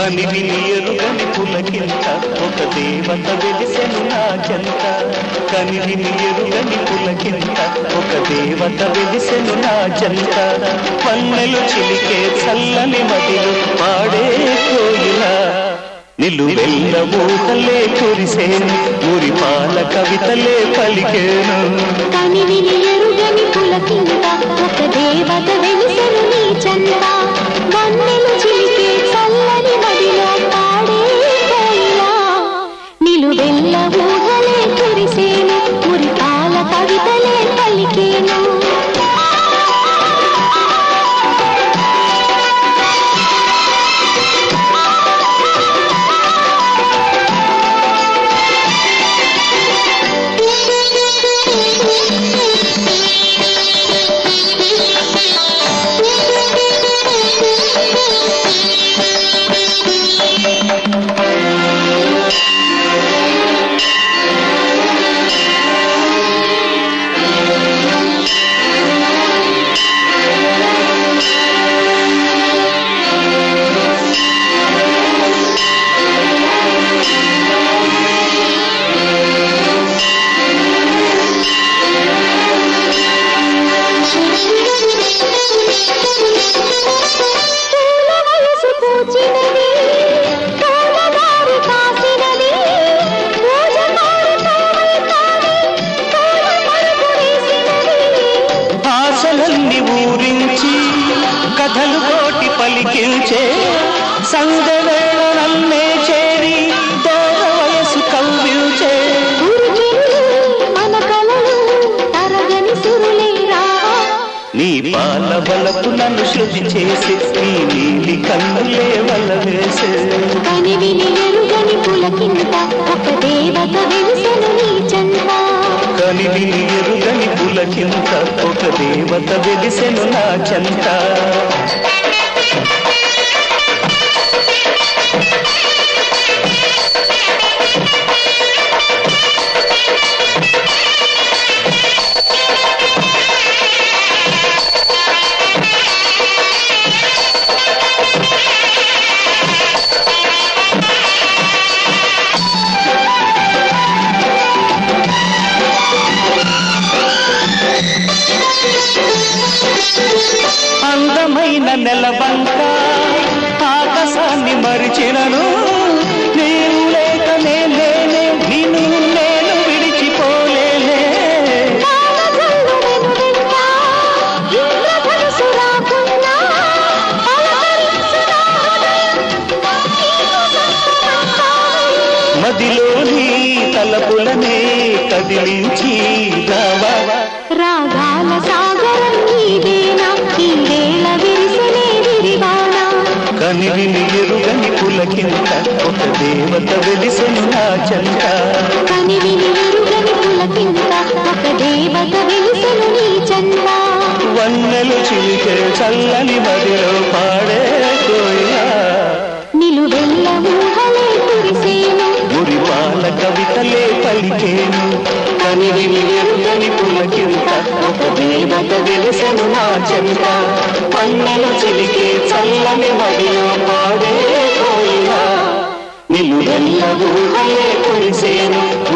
కనివి ఎరుగని పులకింత ఒక దేవత వెలిసెను నా చెంత కనివి ఎరుగని పులకింత ఒక దేవత వెలిసెను నా చెంత పన్నెలు చిలికే చల్లని మదిలు పాడే కోయిలా నిలువెల్ల ఊహలే కురిసేను మురిపాల కవితలే పలికేను కనివిని ఎరుగని పులకింత ఒక దేవత వెలిసెను నీ చంద వన్నెలు చిలికే చల్లని మదిలో పాడే కోయిలా నిలువెల్ల ఊహలే కురిసేను మురిపాల కవితలే పలికేను పూల వయసు పూచినది పూలదారి కాసినది పూజ మారుతావై తావి పూల మరుపు వేసినది ఆశలన్నీ ఊరించి కథలు కోటి పలికించే సంగవేళ నన్నే చేరి దూర వయసు కవ్వించే ఊరికెళ్ళి మన కలలు తరగని సురులేరా నీ పాల బలపు నన్ను శృతి చేసి నీ నీలి కన్నులే వల్ల వేసే కనివిని ఎరుగని పులకింత ఒక దేవత వెలిసెను నీ చంద కనివి ఎరుగని పులకింత ఒక దేవత వెలిసెను నా చెంత అందమైన నెలబంక ఆకాశాన్ని మరిచినను నేను లేక నేనే నిన్ను నేను విడిచిపోలేనే కాలజల్లు వెనువెంట ఇంద్రధనుసు రాకున్నా పలకరించు నా హృదయం నీకు సొంతమంటావే. మదిలోని తలపులనే కదిలించి రావా రాగాల సాగరం నీదేనా ఈ వేళ విరిసెనే విరివానా కనివి ఎరుగని పులకింత ఒక దేవత వెలిసెను నా చెంత కనివిని ఎరుగని పులకింత ఒక దేవత వెలిసెను నీ చంద వన్నెలు చిలికే చల్లని మదిలో పాడే కోయిలా నిలువెల్ల ఊహలే కురిసేను మురిపాల కవితలే పలికేను కనివి ఎరుగని పులకింత ఒక దేవత వెలిసెను నా చెంత పన్నెలు చిలికే చల్లని మదిలో పాడే కోయిలా నిలువెల్ల ఊహలే కురిసేను